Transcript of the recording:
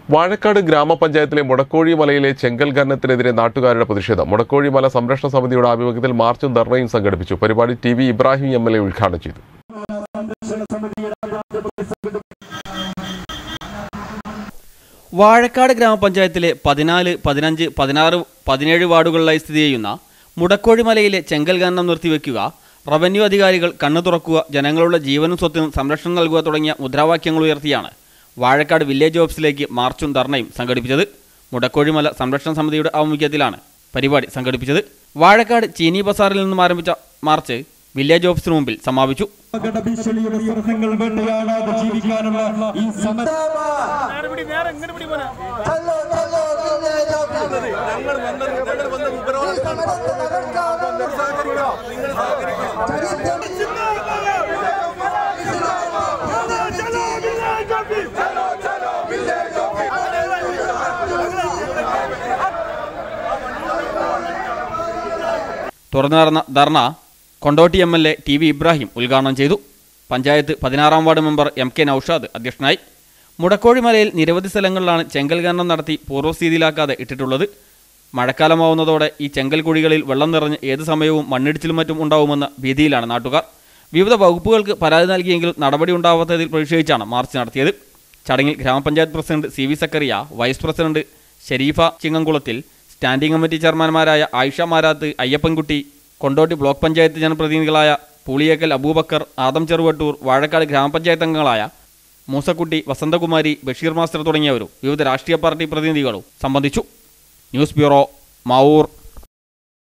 വാഴക്കാട് ഗ്രാമപഞ്ചായത്തിലെ മുടക്കോഴി മലയിലെ ചെങ്കൽ ഖനനത്തിനെതിരെ നാട്ടുകാരുടെ പ്രതിഷേധം മുടക്കോഴി മല സംരക്ഷണ സമിതിയുടെ ആഭിമുഖ്യത്തിൽ മാർച്ചും ധർണയും സംഘടിപ്പിച്ചു പരിപാടി T V Ibrahim M L A ഉദ്ഘാടനം ചെയ്തു വാഴക്കാട് ഗ്രാമപഞ്ചായത്തിലെ പതിനാല് പതിനഞ്ച് പതിനാറ് പതിനേഴ് വാർഡുകളിലായി സ്ഥിതി ചെയ്യുന്ന മുടക്കോഴി മലയിലെ ചെങ്കൽ ഖനനം നിർത്തിവെക്കുക റവന്യൂ അധികാരികൾ കണ്ണു തുറക്കുക ജനങ്ങളുടെ ജീവനും സ്വത്തിനും സംരക്ഷണം നൽകുക തുടങ്ങിയ മുദ്രാവാക്യങ്ങൾ ഉയർത്തിയാണ് വാഴക്കാട് വില്ലേജ് ഓഫീസിലേക്ക് മാർച്ചും ധർണയും സംഘടിപ്പിച്ചത് മുടക്കോഴിമല സംരക്ഷണ സമിതിയുടെ ആഭിമുഖ്യത്തിലാണ് പരിപാടി സംഘടിപ്പിച്ചത് വാഴക്കാട് ചീനി ബസാറിൽ നിന്നും ആരംഭിച്ച മാർച്ച് വില്ലേജ് ഓഫീസിന് മുമ്പിൽ സമാപിച്ചു ഭീഷണിയുടെ സിംഹങ്ങൾ വേട്ടയാടാതെ ജീവിക്കാനുള്ള ഈ സമര ചലോ ചലോ വില്ലേജ് ഓഫീസ് തുറന്നു നടന്ന dharna Kondotty M L A T V Ibrahim ഉദ്ഘാടനം ചെയ്തു പഞ്ചായത്ത് പതിനാറാം ward member M K Noushad അധ്യക്ഷനായി മുടക്കോഴി മലയിൽ നിരവധി സ്ഥലങ്ങളിലാണ് ചെങ്കൽ ഖനനം നടത്തി പൂർവ്വസ്ഥിതിയിലാക്കാതെ ഇട്ടിട്ടുള്ളത് മഴക്കാലമാവുന്നതോടെ ഈ ചെങ്കൽ കുഴികളിൽ വെള്ളം നിറഞ്ഞ് ഏത് സമയവും മണ്ണിടിച്ചിലും മറ്റും ഉണ്ടാവുമെന്ന ഭീതിയിലാണ് നാട്ടുകാർ വിവിധ വകുപ്പുകൾക്ക് പരാതി നൽകിയെങ്കിലും നടപടി ഉണ്ടാവാത്തതിൽ പ്രതിഷേധിച്ചാണ് മാർച്ച് നടത്തിയത് ചടങ്ങിൽ grama panchayat president C V Zakariya vice president Sherifa Chingamkulathil standing committee ചെയർമാൻമാരായ ആയിഷ മാരാത്ത് അയ്യപ്പൻകുട്ടി കൊണ്ടോട്ടി ബ്ലോക്ക് പഞ്ചായത്ത് ജനപ്രതിനിധികളായ പൂളിയേക്കൽ അബൂബക്കർ ആദം ചെറുവട്ടൂർ വാഴക്കാട് ഗ്രാമപഞ്ചായത്ത് അംഗങ്ങളായ മൂസക്കുട്ടി വസന്തകുമാരി ബഷീർ മാസ്റ്റർ തുടങ്ങിയവരും വിവിധ രാഷ്ട്രീയ പാർട്ടി പ്രതിനിധികളും സംബന്ധിച്ചു ന്യൂസ് ബ്യൂറോ മാവൂർ